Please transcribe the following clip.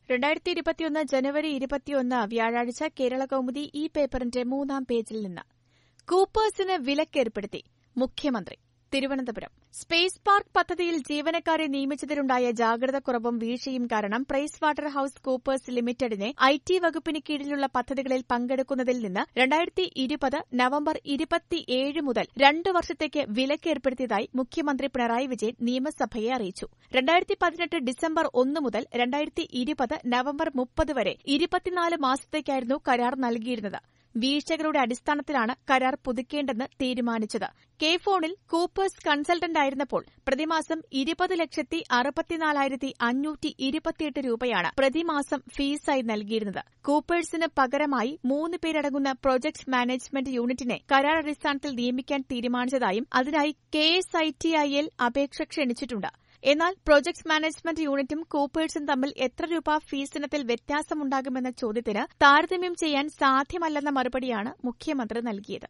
രണ്ടായിരത്തി ഇരുപത്തിയൊന്ന് ജനുവരി ഇരുപത്തിയൊന്ന് വ്യാഴാഴ്ച കേരള കൗമുദി ഈ പേപ്പറിന്റെ മൂന്നാം പേജിൽ നിന്ന് കൂപ്പേഴ്സിന് വിലക്കേർപ്പെടുത്തി മുഖ്യമന്ത്രി തിരുവനന്തപുരം സ്പേസ് പാർക്ക് പദ്ധതിയിൽ ജീവനക്കാരെ നിയമിച്ചതിലുണ്ടായ ജാഗ്രതക്കുറവും വീഴ്ചയും കാരണം പ്രൈസ് വാട്ടർ ഹൌസ് കൂപ്പേഴ്സ് ലിമിറ്റഡിനെ ഐ ടി വകുപ്പിന് കീഴിലുള്ള പദ്ധതികളിൽ പങ്കെടുക്കുന്നതിൽ നിന്ന് രണ്ടായിരത്തി ഇരുപത് നവംബർ ഇരുപത്തിയേഴ് മുതൽ രണ്ട് വർഷത്തേക്ക് വിലക്കേർപ്പെടുത്തിയതായി മുഖ്യമന്ത്രി പിണറായി വിജയൻ നിയമസഭയെ അറിയിച്ചു രണ്ടായിരത്തി പതിനെട്ട് ഡിസംബർ ഒന്ന് മുതൽ രണ്ടായിരത്തി ഇരുപത് നവംബർ മുപ്പത് വരെ ഇരുപത്തിനാല് മാസത്തേക്കായിരുന്നു കരാർ നൽകിയിരുന്നത് വീഴ്ചകളുടെ അടിസ്ഥാനത്തിലാണ് കരാർ പുതുക്കേണ്ടെന്ന് തീരുമാനിച്ചത് കെ ഫോണിൽ കൂപ്പേഴ്സ് കൺസൾട്ടന്റായിരുന്നപ്പോൾ പ്രതിമാസം ഇരുപത് ലക്ഷത്തി അറുപത്തിനാലായിരത്തി അഞ്ഞൂറ്റി ഇരുപത്തിയെട്ട് രൂപയാണ് പ്രതിമാസം ഫീസായി നൽകിയിരുന്നത് കൂപ്പേഴ്സിന് പകരമായി മൂന്ന് പേരടങ്ങുന്ന പ്രൊജക്ട് മാനേജ്മെന്റ് യൂണിറ്റിനെ കരാർ അടിസ്ഥാനത്തിൽ നിയമിക്കാൻ തീരുമാനിച്ചതായും അതിനായി K S I T I L അപേക്ഷ ക്ഷണിച്ചിട്ടുണ്ട് എന്നാൽ പ്രൊജക്ട് മാനേജ്മെന്റ് യൂണിറ്റും കൂപ്പേഴ്സും തമ്മിൽ എത്ര രൂപ ഫീസിനത്തിൽ വ്യത്യാസമുണ്ടാകുമെന്ന ചോദ്യത്തിന് താരതമ്യം ചെയ്യാൻ സാധ്യമല്ലെന്ന മറുപടിയാണ് മുഖ്യമന്ത്രി നൽകിയത്